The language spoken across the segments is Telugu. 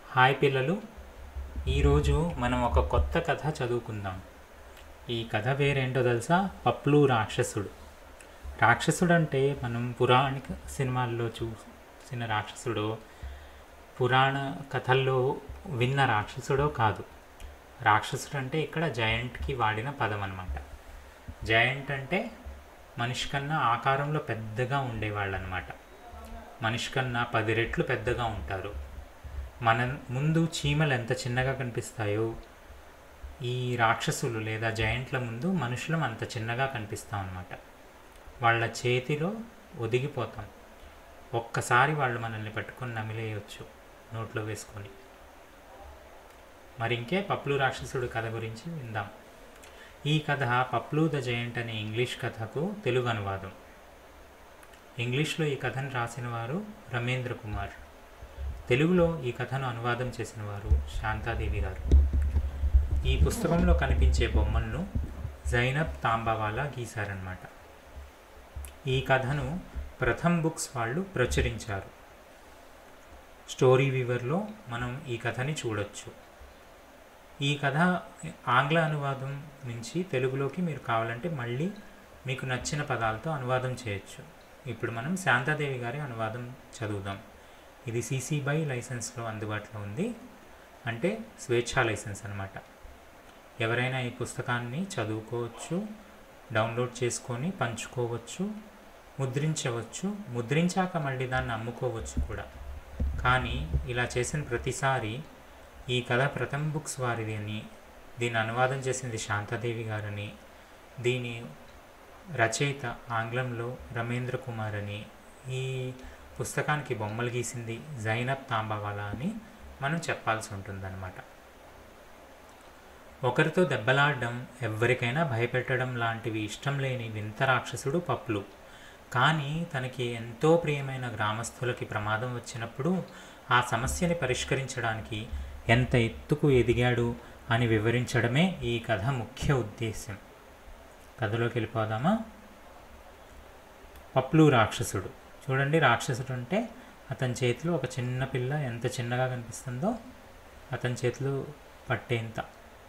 హాయ్ పిల్లలు ఈరోజు మనం ఒక కొత్త కథ చదువుకుందాం ఈ కథ పేరేంటో తెలుసా పప్లు రాక్షసుడు రాక్షసుడు అంటే మనం పురాణిక సినిమాల్లో చూసిన రాక్షసుడు పురాణ కథల్లో విన్న రాక్షసుడో కాదు రాక్షసుడు అంటే ఇక్కడ జయంట్కి వాడిన పదం అనమాట జయంట్ అంటే మనిషి కన్నా ఆకారంలో పెద్దగా ఉండేవాళ్ళు అనమాట మనిషి కన్నా పది రెట్లు పెద్దగా ఉంటారు మన ముందు చీమలు ఎంత చిన్నగా కనిపిస్తాయో ఈ రాక్షసులు లేదా జయంట్ల ముందు మనుషులం అంత చిన్నగా కనిపిస్తాం అన్నమాట వాళ్ళ చేతిలో ఒదిగిపోతాం ఒక్కసారి వాళ్ళు మనల్ని పట్టుకొని నమిలేయచ్చు నోట్లో వేసుకొని మరి ఇంకే పప్లు రాక్షసుడు కథ గురించి విందాం ఈ కథ పప్లు ద జయంట్ అనే ఇంగ్లీష్ కథకు తెలుగు అనువాదం ఇంగ్లీష్లో ఈ కథను రాసిన వారు రమేంద్ర కుమార్ తెలుగులో ఈ కథను అనువాదం చేసిన వారు శాంతాదేవి గారు ఈ పుస్తకంలో కనిపించే బొమ్మలను జైనబ్ తాంబావాలా గీశారనమాట ఈ కథను ప్రథమ్ బుక్స్ వాళ్ళు ప్రచురించారు స్టోరీ వీవర్లో మనం ఈ కథని చూడొచ్చు ఈ కథ ఆంగ్ల అనువాదం నుంచి తెలుగులోకి మీరు కావాలంటే మళ్ళీ మీకు నచ్చిన పదాలతో అనువాదం చేయొచ్చు ఇప్పుడు మనం శాంతాదేవి గారి అనువాదం చదువుదాం ఇది సీసీ బై లైసెన్స్లో అందుబాటులో ఉంది అంటే స్వేచ్ఛా లైసెన్స్ అనమాట ఎవరైనా ఈ పుస్తకాన్ని చదువుకోవచ్చు డౌన్లోడ్ చేసుకొని పంచుకోవచ్చు ముద్రించవచ్చు ముద్రించాక మళ్ళీ దాన్ని అమ్ముకోవచ్చు కూడా కానీ ఇలా చేసిన ప్రతిసారి ఈ కథ ప్రథమ్ బుక్స్ వారిది అని దీని అనువాదం చేసింది శాంతాదేవి గారని దీని రచయిత ఆంగ్లంలో రమేంద్ర కుమార్ అని ఈ పుస్తకానికి బొమ్మలు గీసింది జైనబ్ తాంబావాలా అని మనం చెప్పాల్సి ఉంటుందన్నమాట ఒకరితో దెబ్బలాడడం ఎవరికైనా భయపెట్టడం లాంటివి ఇష్టం లేని వింత రాక్షసుడు పప్లు కానీ తనకి ఎంతో ప్రియమైన గ్రామస్తులకి ప్రమాదం వచ్చినప్పుడు ఆ సమస్యని పరిష్కరించడానికి ఎంత ఎత్తుకు ఎదిగాడు అని వివరించడమే ఈ కథ ముఖ్య ఉద్దేశ్యం కథలోకి వెళ్ళిపోదామా పప్లు రాక్షసుడు చూడండి రాక్షసుడు అంటే అతని చేతిలో ఒక చిన్న పిల్ల ఎంత చిన్నగా కనిపిస్తుందో అతని చేతిలో పట్టేంత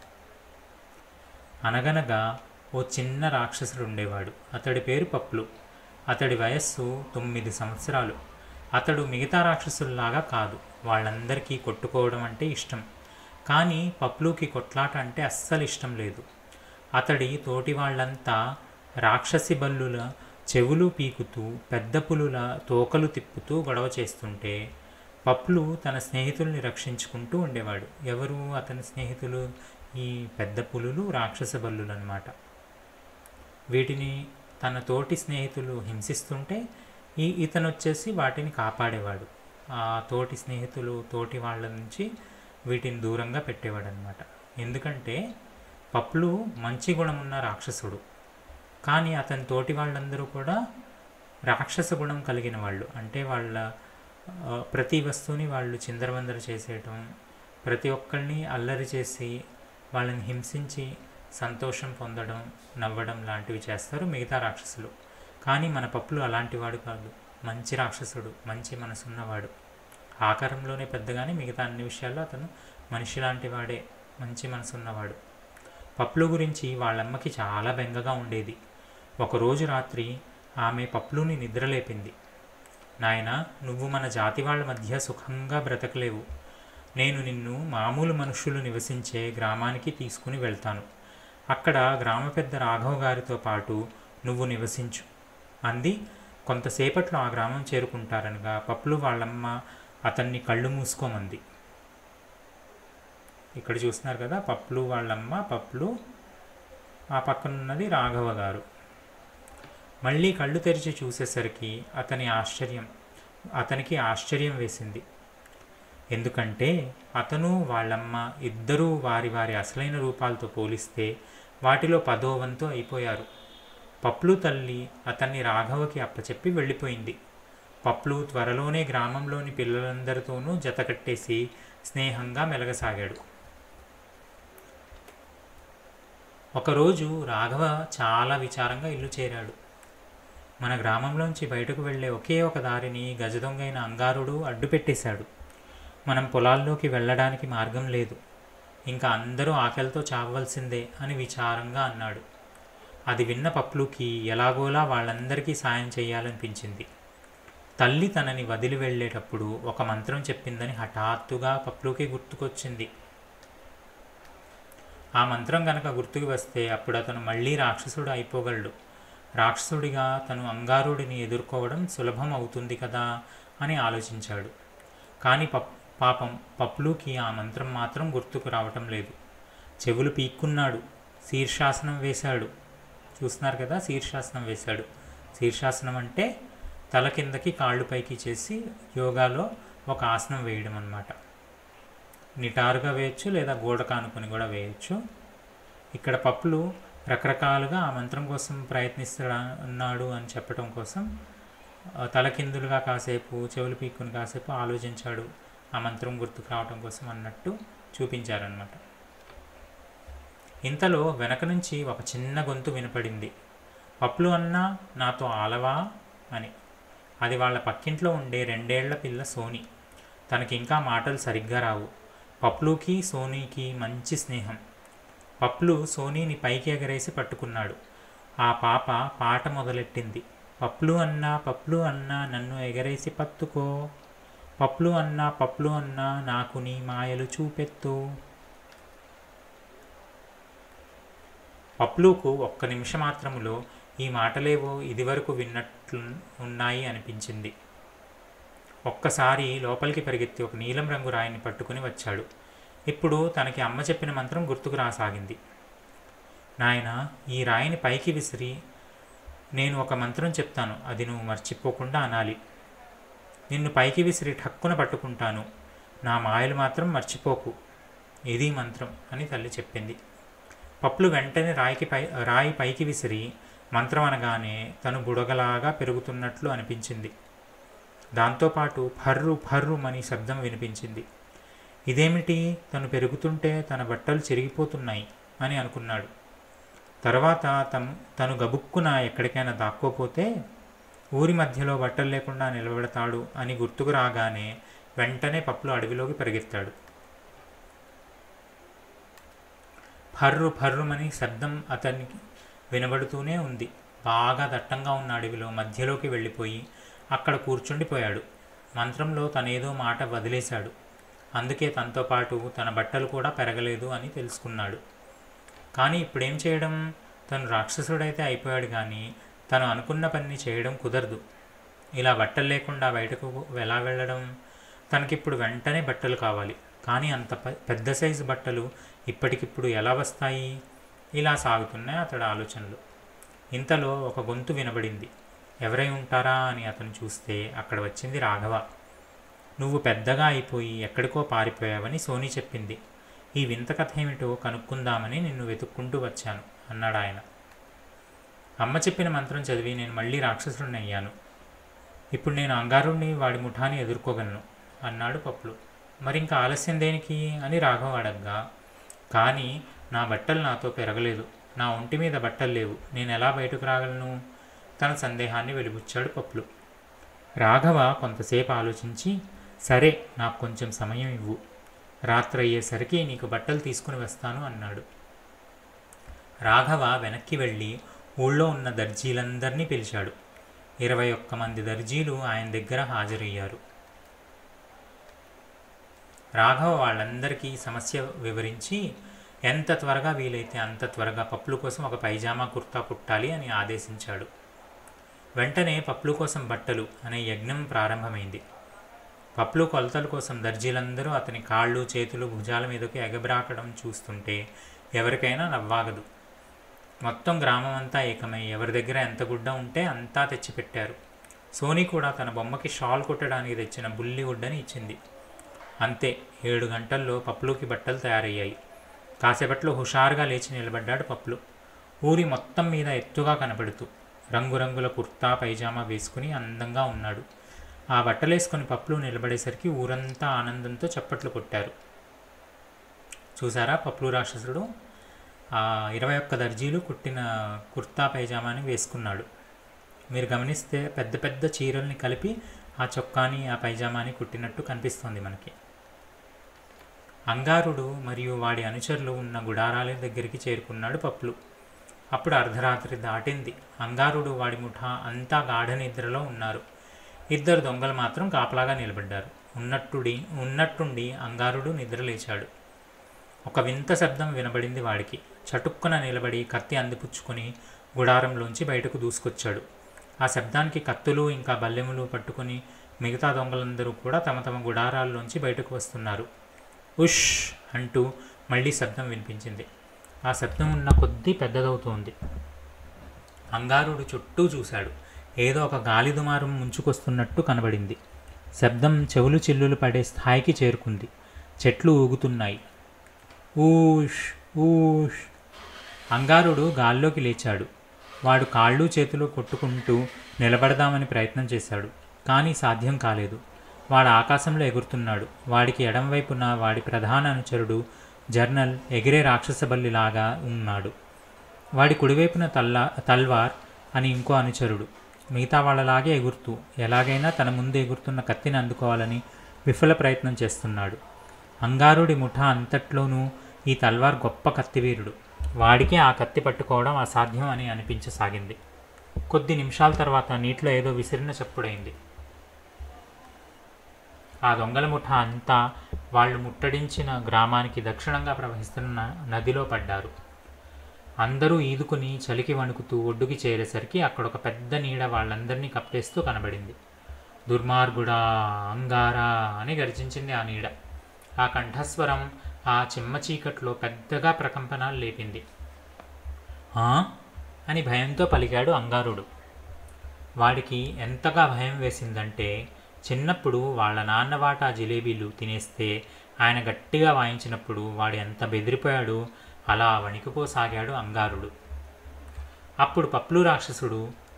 అనగనగా ఓ చిన్న రాక్షసుడు ఉండేవాడు అతడి పేరు పప్లు అతడి వయస్సు తొమ్మిది సంవత్సరాలు అతడు మిగతా రాక్షసుల్లాగా కాదు వాళ్ళందరికీ కొట్టుకోవడం అంటే ఇష్టం కానీ పప్లుకి కొట్లాట అంటే అస్సలు ఇష్టం లేదు అతడి తోటి వాళ్ళంతా రాక్షసి బల్లుల చెవులు పీకుతూ పెద్ద పులుల తోకలు తిప్పుతూ గొడవ చేస్తుంటే పప్లు తన స్నేహితుల్ని రక్షించుకుంటూ ఉండేవాడు ఎవరు అతని స్నేహితులు ఈ పెద్ద పులులు రాక్షస బల్లులు అనమాట వీటిని తన తోటి స్నేహితులు హింసిస్తుంటే ఈ ఇతను వచ్చేసి వాటిని కాపాడేవాడు ఆ తోటి స్నేహితులు తోటి వాళ్ళ నుంచి వీటిని దూరంగా పెట్టేవాడు అనమాట ఎందుకంటే పప్లు మంచి గుణం ఉన్న రాక్షసుడు కానీ అతని తోటి వాళ్ళందరూ కూడా రాక్షస గుణం కలిగిన వాళ్ళు అంటే వాళ్ళ ప్రతి వస్తువుని వాళ్ళు చిందరవందర చేసేయటం ప్రతి ఒక్కరిని అల్లరి చేసి వాళ్ళని హింసించి సంతోషం పొందడం నవ్వడం లాంటివి చేస్తారు మిగతా రాక్షసులు కానీ మన పప్పులు అలాంటి వాడు కాదు మంచి రాక్షసుడు మంచి మనసున్నవాడు ఆకారంలోనే పెద్దగానే మిగతా అన్ని విషయాల్లో అతను మనిషి లాంటి వాడే మంచి మనసున్నవాడు పప్పులు గురించి వాళ్ళమ్మకి చాలా బెంగగా ఉండేది ఒకరోజు రాత్రి ఆమె పప్పులుని నిద్రలేపింది నాయన నువ్వు మన జాతి వాళ్ళ మధ్య సుఖంగా బ్రతకలేవు నేను నిన్ను మామూలు మనుషులు నివసించే గ్రామానికి తీసుకుని వెళ్తాను అక్కడ గ్రామ పెద్ద రాఘవ గారితో పాటు నువ్వు నివసించు అంది కొంతసేపట్లో ఆ గ్రామం చేరుకుంటారనగా పప్పులు వాళ్ళమ్మ అతన్ని కళ్ళు మూసుకోమంది ఇక్కడ చూస్తున్నారు కదా పప్పులు వాళ్ళమ్మ పప్పులు ఆ పక్కన ఉన్నది రాఘవ గారు మళ్ళీ కళ్ళు తెరిచి చూసేసరికి అతని ఆశ్చర్యం అతనికి ఆశ్చర్యం వేసింది ఎందుకంటే అతను వాళ్ళమ్మ ఇద్దరూ వారి వారి అసలైన రూపాలతో పోలిస్తే వాటిలో పదో వంతు అయిపోయారు పప్లు తల్లి అతన్ని రాఘవకి అప్పచెప్పి వెళ్ళిపోయింది పప్లు త్వరలోనే గ్రామంలోని పిల్లలందరితోనూ జతకట్టేసి స్నేహంగా మెలగసాగాడు ఒకరోజు రాఘవ చాలా విచారంగా ఇల్లు చేరాడు మన గ్రామంలోంచి బయటకు వెళ్ళే ఒకే ఒక దారిని గజదొంగైన అంగారుడు అడ్డుపెట్టేశాడు మనం పొలాల్లోకి వెళ్ళడానికి మార్గం లేదు ఇంకా అందరూ ఆకలితో చావవలసిందే అని విచారంగా అన్నాడు అది విన్న పప్లుకి ఎలాగోలా వాళ్ళందరికీ సాయం చేయాలనిపించింది తల్లి తనని వదిలి వెళ్ళేటప్పుడు ఒక మంత్రం చెప్పిందని హఠాత్తుగా పప్లుకి గుర్తుకొచ్చింది ఆ మంత్రం గనక గుర్తుకు వస్తే అప్పుడు అతను మళ్ళీ రాక్షసుడు అయిపోగలడు రాక్షసుడిగా తను అంగారుడిని ఎదుర్కోవడం సులభం అవుతుంది కదా అని ఆలోచించాడు కానీ పప్ పాపం పప్లుకి ఆ మంత్రం మాత్రం గుర్తుకు రావటం లేదు చెవులు పీక్కున్నాడు శీర్షాసనం వేశాడు చూస్తున్నారు కదా శీర్షాసనం వేశాడు శీర్షాసనం అంటే తల కిందకి కాళ్ళు పైకి చేసి యోగాలో ఒక ఆసనం వేయడం అన్నమాట నిటారుగా వేయచ్చు లేదా గోడ కానుకొని కూడా వేయచ్చు ఇక్కడ పప్పులు రకరకాలుగా ఆ మంత్రం కోసం ప్రయత్నిస్తున్నాడు అని చెప్పడం కోసం ఆ, తలకిందులుగా కాసేపు చెవులు పీక్కుని కాసేపు ఆలోచించాడు ఆ మంత్రం గుర్తుకు రావడం కోసం అన్నట్టు చూపించారనమాట ఇంతలో వెనక నుంచి ఒక చిన్న గొంతు వినపడింది పప్పులు అన్నా నాతో ఆలవా అని అది వాళ్ళ పక్కింట్లో ఉండే రెండేళ్ల పిల్ల సోని తనకి ఇంకా మాటలు సరిగ్గా రావు పప్లుకి సోనీకి మంచి స్నేహం పప్లు సోనీని పైకి ఎగరేసి పట్టుకున్నాడు ఆ పాప పాట మొదలెట్టింది పప్లు అన్నా పప్లు అన్నా నన్ను ఎగరేసి పట్టుకో పప్లు అన్నా పప్లు అన్నా నాకు నీ మాయలు చూపెత్తు పప్లుకు ఒక్క నిమిష మాత్రములో ఈ మాటలేవో ఇదివరకు విన్నట్లు ఉన్నాయి అనిపించింది ఒక్కసారి లోపలికి పరిగెత్తి ఒక నీలం రంగు రాయిని పట్టుకుని వచ్చాడు ఇప్పుడు తనకి అమ్మ చెప్పిన మంత్రం గుర్తుకు రాసాగింది నాయన ఈ రాయిని పైకి విసిరి నేను ఒక మంత్రం చెప్తాను అది నువ్వు మర్చిపోకుండా అనాలి నిన్ను పైకి విసిరి ఠక్కున పట్టుకుంటాను నా మాయలు మాత్రం మర్చిపోకు ఇది మంత్రం అని తల్లి చెప్పింది పప్పులు వెంటనే రాయికి పై రాయి పైకి విసిరి మంత్రం అనగానే తను బుడగలాగా పెరుగుతున్నట్లు అనిపించింది దాంతోపాటు ఫర్రు ఫర్రు అని శబ్దం వినిపించింది ఇదేమిటి తను పెరుగుతుంటే తన బట్టలు చిరిగిపోతున్నాయి అని అనుకున్నాడు తర్వాత తను తను గబుక్కున ఎక్కడికైనా దాక్కోపోతే ఊరి మధ్యలో బట్టలు లేకుండా నిలబెడతాడు అని గుర్తుకు రాగానే వెంటనే పప్పులు అడవిలోకి పరిగెత్తాడు ఫర్రు ఫర్రుమని శబ్దం అతనికి వినబడుతూనే ఉంది బాగా దట్టంగా ఉన్న అడవిలో మధ్యలోకి వెళ్ళిపోయి అక్కడ కూర్చుండిపోయాడు మంత్రంలో తనేదో మాట వదిలేశాడు అందుకే తనతో పాటు తన బట్టలు కూడా పెరగలేదు అని తెలుసుకున్నాడు కానీ ఇప్పుడేం చేయడం తను రాక్షసుడైతే అయిపోయాడు కానీ తను అనుకున్న పని చేయడం కుదరదు ఇలా బట్టలు లేకుండా బయటకు ఎలా వెళ్ళడం తనకిప్పుడు వెంటనే బట్టలు కావాలి కానీ అంత పె- పెద్ద సైజు బట్టలు ఇప్పటికిప్పుడు ఎలా వస్తాయి ఇలా సాగుతున్నాయి అతడి ఆలోచనలు ఇంతలో ఒక గొంతు వినబడింది ఎవరై ఉంటారా అని అతను చూస్తే అక్కడ వచ్చింది రాఘవ నువ్వు పెద్దగా అయిపోయి ఎక్కడికో పారిపోయావని సోని చెప్పింది ఈ వింత కథ ఏమిటో కనుక్కుందామని నిన్ను వెతుక్కుంటూ వచ్చాను అన్నాడు ఆయన అమ్మ చెప్పిన మంత్రం చదివి నేను మళ్ళీ రాక్షసుడిని అయ్యాను ఇప్పుడు నేను అంగారుణ్ణి వాడి ముఠాని ఎదుర్కోగలను అన్నాడు పప్పులు మరి ఇంకా ఆలస్యం దేనికి అని రాఘవ అడగ్గా కానీ నా బట్టలు నాతో పెరగలేదు నా ఒంటి మీద బట్టలు లేవు నేను ఎలా బయటకు రాగలను తన సందేహాన్ని వెలిబుచ్చాడు పప్పులు రాఘవ కొంతసేపు ఆలోచించి సరే నాకు కొంచెం సమయం ఇవ్వు రాత్రి అయ్యేసరికి నీకు బట్టలు తీసుకుని వస్తాను అన్నాడు రాఘవ వెనక్కి వెళ్ళి ఊళ్ళో ఉన్న దర్జీలందరినీ పిలిచాడు ఇరవై ఒక్క మంది దర్జీలు ఆయన దగ్గర హాజరయ్యారు రాఘవ వాళ్ళందరికీ సమస్య వివరించి ఎంత త్వరగా వీలైతే అంత త్వరగా పప్పుల కోసం ఒక పైజామా కుర్తా కుట్టాలి అని ఆదేశించాడు వెంటనే పప్పుల కోసం బట్టలు అనే యజ్ఞం ప్రారంభమైంది పప్పులు కొలతల కోసం దర్జీలందరూ అతని కాళ్ళు చేతులు భుజాల మీదకి ఎగబ్రాకడం చూస్తుంటే ఎవరికైనా నవ్వాగదు మొత్తం గ్రామం అంతా ఏకమై ఎవరి దగ్గర ఎంత గుడ్డ ఉంటే అంతా తెచ్చిపెట్టారు సోనీ కూడా తన బొమ్మకి షాల్ కుట్టడానికి తెచ్చిన బుల్లి గుడ్డని ఇచ్చింది అంతే ఏడు గంటల్లో పప్పులుకి బట్టలు తయారయ్యాయి కాసేపట్లో హుషారుగా లేచి నిలబడ్డాడు పప్పులు ఊరి మొత్తం మీద ఎత్తుగా కనపడుతూ రంగురంగుల కుర్తా పైజామా వేసుకుని అందంగా ఉన్నాడు ఆ బట్టలేసుకుని పప్పులు నిలబడేసరికి ఊరంతా ఆనందంతో చప్పట్లు కొట్టారు చూసారా పప్పులు రాక్షసుడు ఆ ఇరవై ఒక్క దర్జీలు కుట్టిన కుర్తా పైజామాని వేసుకున్నాడు మీరు గమనిస్తే పెద్ద పెద్ద చీరల్ని కలిపి ఆ చొక్కాని ఆ పైజామాని కుట్టినట్టు కనిపిస్తుంది మనకి అంగారుడు మరియు వాడి అనుచరులు ఉన్న గుడారాల దగ్గరికి చేరుకున్నాడు పప్లు అప్పుడు అర్ధరాత్రి దాటింది అంగారుడు వాడి ముఠా అంతా గాఢ నిద్రలో ఉన్నారు ఇద్దరు దొంగలు మాత్రం కాపలాగా నిలబడ్డారు ఉన్నట్టుడి ఉన్నట్టుండి అంగారుడు నిద్రలేచాడు ఒక వింత శబ్దం వినబడింది వాడికి చటుక్కున నిలబడి కత్తి అందిపుచ్చుకొని గుడారంలోంచి బయటకు దూసుకొచ్చాడు ఆ శబ్దానికి కత్తులు ఇంకా బల్లెములు పట్టుకొని మిగతా దొంగలందరూ కూడా తమ తమ గుడారాల్లోంచి బయటకు వస్తున్నారు ఉష్ అంటూ మళ్ళీ శబ్దం వినిపించింది ఆ శబ్దం ఉన్న కొద్దీ పెద్దదవుతోంది అంగారుడు చుట్టూ చూశాడు ఏదో ఒక గాలి దుమారం ముంచుకొస్తున్నట్టు కనబడింది శబ్దం చెవులు చిల్లులు పడే స్థాయికి చేరుకుంది చెట్లు ఊగుతున్నాయి ఊష్ ఊష్ అంగారుడు గాల్లోకి లేచాడు వాడు కాళ్ళు చేతులు కొట్టుకుంటూ నిలబడదామని ప్రయత్నం చేశాడు కానీ సాధ్యం కాలేదు వాడు ఆకాశంలో ఎగురుతున్నాడు వాడికి ఎడంవైపున వాడి ప్రధాన అనుచరుడు జర్నల్ ఎగిరే రాక్షసబల్లిలాగా ఉన్నాడు వాడి కుడివైపున తల్లా తల్వార్ అని ఇంకో అనుచరుడు మిగతా వాళ్ళలాగే ఎగురుతూ ఎలాగైనా తన ముందు ఎగురుతున్న కత్తిని అందుకోవాలని విఫల ప్రయత్నం చేస్తున్నాడు అంగారుడి ముఠా అంతట్లోనూ ఈ తల్వార్ గొప్ప కత్తివీరుడు వాడికే ఆ కత్తి పట్టుకోవడం అసాధ్యం అని అనిపించసాగింది కొద్ది నిమిషాల తర్వాత నీటిలో ఏదో విసిరిన చప్పుడైంది ఆ దొంగల ముఠా అంతా వాళ్ళు ముట్టడించిన గ్రామానికి దక్షిణంగా ప్రవహిస్తున్న నదిలో పడ్డారు అందరూ ఈదుకుని చలికి వణుకుతూ ఒడ్డుకి చేరేసరికి అక్కడ ఒక పెద్ద నీడ వాళ్ళందరినీ కప్పేస్తూ కనబడింది దుర్మార్గుడా అంగారా అని గర్జించింది ఆ నీడ ఆ కంఠస్వరం ఆ చిమ్మ చీకట్లో పెద్దగా ప్రకంపనాలు లేపింది "ఆ?" అని భయంతో పలికాడు అంగారుడు వాడికి ఎంతగా భయం వేసిందంటే చిన్నప్పుడు వాళ్ళ నాన్న వాటా జిలేబీలు తినేస్తే ఆయన గట్టిగా వాయించినప్పుడు వాడు ఎంత బెదిరిపోయాడో అలా వణికిపోసాగాడు అంగారుడు అప్పుడు పప్లు రాక్షసుడు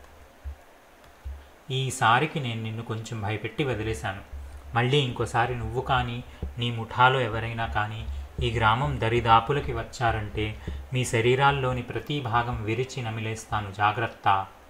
ఈసారికి నేను నిన్ను కొంచెం భయపెట్టి వదిలేశాను మళ్ళీ ఇంకోసారి నువ్వు కానీ నీ ముఠాలో ఎవరైనా కానీ ఈ గ్రామం దరిదాపులకి వచ్చారంటే మీ శరీరాల్లోని ప్రతి భాగం విరిచి నమిలేస్తాను జాగ్రత్త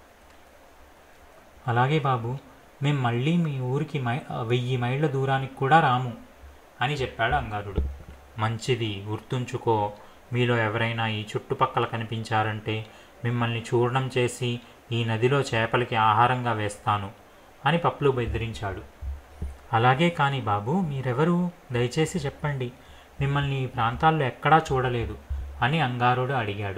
అలాగే బాబు మేం మళ్ళీ మీ ఊరికి మై వెయ్యి మైళ్ళ దూరానికి కూడా రాము అని చెప్పాడు అంగారుడు మంచిది గుర్తుంచుకో మీలో ఎవరైనా ఈ చుట్టుపక్కల కనిపించారంటే మిమ్మల్ని చూర్ణం చేసి ఈ నదిలో చేపలకి ఆహారంగా వేస్తాను అని పప్లు బెదిరించాడు అలాగే కానీ బాబు మీరెవరు దయచేసి చెప్పండి మిమ్మల్ని ఈ ప్రాంతాల్లో ఎక్కడా చూడలేదు అని అంగారుడు అడిగాడు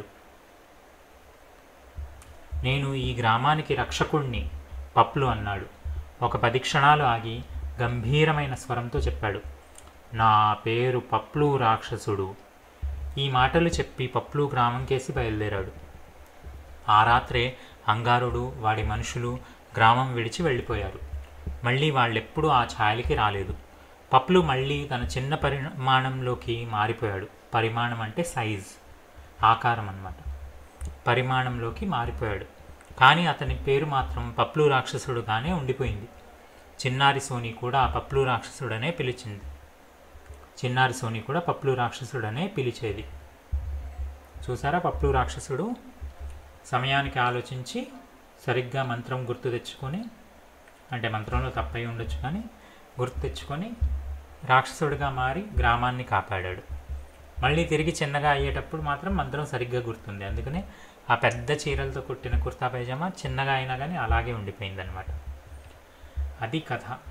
నేను ఈ గ్రామానికి రక్షకుణ్ణి పప్లు అన్నాడు ఒక పది క్షణాలు ఆగి గంభీరమైన స్వరంతో చెప్పాడు నా పేరు పప్లు రాక్షసుడు ఈ మాటలు చెప్పి పప్లు గ్రామం కేసి బయలుదేరాడు ఆ రాత్రే అంగారుడు వాడి మనుషులు గ్రామం విడిచి వెళ్ళిపోయారు మళ్ళీ వాళ్ళెప్పుడూ ఆ ఛాయలకి రాలేదు పప్లు మళ్ళీ తన చిన్న పరిమాణంలోకి మారిపోయాడు పరిమాణం అంటే సైజ్ ఆకారం అన్నమాట పరిమాణంలోకి మారిపోయాడు కానీ అతని పేరు మాత్రం పప్లు రాక్షసుడుగానే ఉండిపోయింది చిన్నారి సోని కూడా ఆ పప్లు రాక్షసుడనే పిలిచింది చిన్నారి సోని కూడా పప్లు రాక్షసుడనే పిలిచేది చూసారా పప్లు రాక్షసుడు సమయానికి ఆలోచించి సరిగ్గా మంత్రం గుర్తు తెచ్చుకొని అంటే మంత్రంలో తప్పై ఉండొచ్చు కానీ గుర్తు తెచ్చుకొని రాక్షసుడిగా మారి గ్రామాన్ని కాపాడాడు మళ్ళీ తిరిగి చిన్నగా అయ్యేటప్పుడు మాత్రం మంత్రం సరిగ్గా గుర్తుంది అందుకనే ఆ పెద్ద చీరలతో కుట్టిన కుర్తా పైజామా చిన్నగా అయినా కానీ అలాగే ఉండిపోయిందనమాట అది కథ